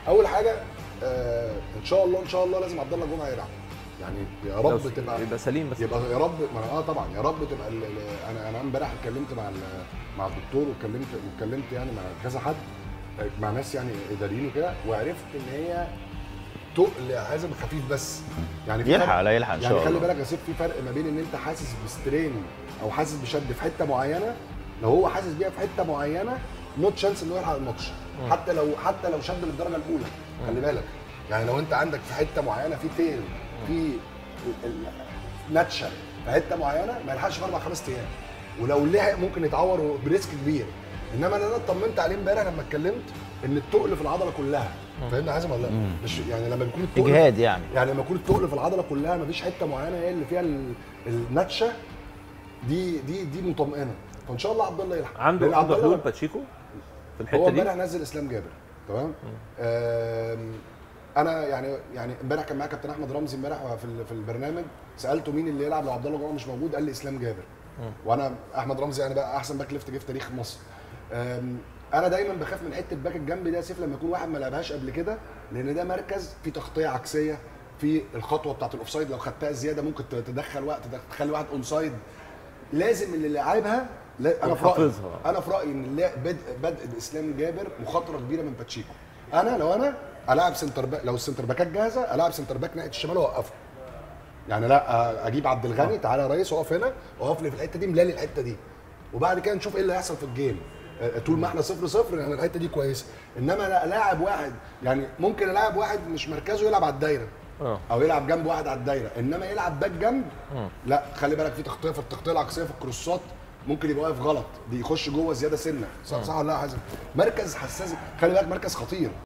اول حاجه آه ان شاء الله ان شاء الله لازم عبد الله جمعه يلعب يعني يا لو رب س- تبقى يبقى سليم بس يبقى يا رب ما أنا- اه طبعا يا رب تبقى ال- ال- انا انا امبارح اتكلمت مع ال- مع الدكتور واتكلمت واتكلمت يعني مع كذا حد مع ناس يعني اداريين وكده وعرفت ان هي تقل حازم خفيف بس يعني في يلحق فرق- لا يلحق ان يعني شاء خلي الله بالك يا سيف في فرق ما بين ان انت حاسس بسترين او حاسس بشد في حته معينه لو هو حاسس بيها في حته معينه نوت شانس انه يلحق الماتش حتى لو حتى لو شد للدرجه الاولى خلي بالك يعني لو انت عندك في حته معينه في تيل في ال- ال- ناتشه في حته معينه ما يلحقش في اربع خمس ايام ولو لحق ممكن يتعور بريسك كبير انما انا اطمنت عليه امبارح لما اتكلمت ان التقل في العضله كلها فاهمني يا حازم ولا لا؟ مش يعني لما بيكون التقل اجهاد يعني يعني لما يكون التقل في العضله كلها مفيش حته معينه هي اللي فيها ال- النتشه دي دي دي مطمئنه فان شاء الله عبد الله يلحق لأن عنده عبد عنده الله حلول باتشيكو في هو الحته دي امبارح نزل اسلام جابر تمام آم، انا يعني يعني امبارح كان معايا كابتن احمد رمزي امبارح في ال- في البرنامج سالته مين اللي يلعب لو عبد الله جمعه مش موجود قال لي اسلام جابر وانا احمد رمزي انا بقى احسن باك ليفت جه في تاريخ مصر آم، انا دايما بخاف من حته باك الجنب ده يا سيف لما يكون واحد ما لعبهاش قبل كده لان ده مركز فيه تغطيه عكسيه في الخطوه بتاعت الاوفسايد لو خدتها زياده ممكن تدخل وقت تخلي واحد اونسايد لازم اللي لعبها لا انا في رايي يحافظها. انا في رايي ان اللا- بدء بدء باسلام جابر مخاطره كبيره من باتشيكو انا لو انا العب سنتر باك لو السنتر باكات جاهزه العب سنتر باك ناحيه الشمال واوقفه يعني لا اجيب عبد الغني تعالى يا ريس اقف هنا اقف لي في الحته دي ملالي الحته دي وبعد كده نشوف ايه اللي هيحصل في الجيم آه، طول ما احنا صفر صفر يعني الحته دي كويسه انما لا لاعب واحد يعني ممكن لاعب واحد مش مركزه يلعب على الدايره اه او يلعب جنب واحد على الدايره انما يلعب باك جنب لا خلي بالك في تغطيه في التغطيه العكسيه في الكروسات ممكن يبقى واقف غلط دي يخش جوه زياده سنه صح صح ولا لا يا حازم مركز حساس خلي بالك مركز خطير